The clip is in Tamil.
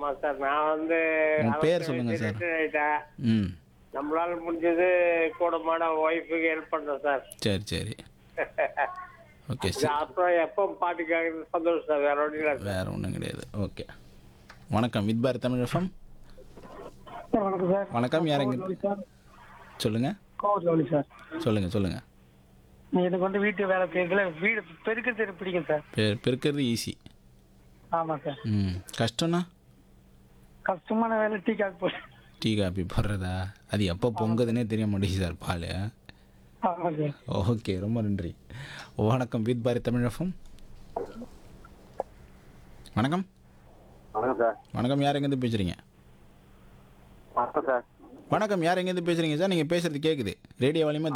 ஆமா சார் நான் வந்து உங்க பேர் சொல்லுங்க சார். ரிட்டையர் ஆயிட்டேன் ம் நம்மளால முடிஞ்சது கூட மாட ஒய்ஃபுக்கு ஹெல்ப் பண்றேன் சார் சரி சரி ஓகே இது சரி அப்புறம் எப்போ பாட்டு கேட்கறது சந்தோஷம் சார் வேற ஒன்றும் இல்லை சார் வேறு ஒன்றும் கிடையாது ஓகே வணக்கம் வித் பாரத் தமிழ் எஃப்எம் சார் வணக்கம் சார் வணக்கம் யாருங்க கோவில் சார் சொல்லுங்கள் கோவில் லோலி சார் சொல்லுங்கள் சொல்லுங்கள் எனக்கு வந்து வீட்டு வேலை செய்யறதுல வீடு பெருக்கிறது எனக்கு பிடிக்கும் சார் பெ பெருக்கிறது ஈஸி ஆமாம் சார் ம் கஷ்டம்னா கஷ்டமான வேலை டீ காப்பி போட்டு டீ காபி போடுறதா அது எப்போ பொங்குதுன்னே தெரிய மாட்டேங்குது சார் பால் ஆமாம் சார் ஓகே ரொம்ப நன்றி வணக்கம் வித் பாரத் தமிழ் எஃப்எம் வணக்கம் வணக்கம் சார் வணக்கம் யார் எங்கேருந்து பேசுகிறீங்க வணக்கம் சார் வணக்கம் யார் எங்கேருந்து பேசுகிறீங்க சார் நீங்கள் பேசுகிறது கேட்குது ரேடியோ வாலியமாக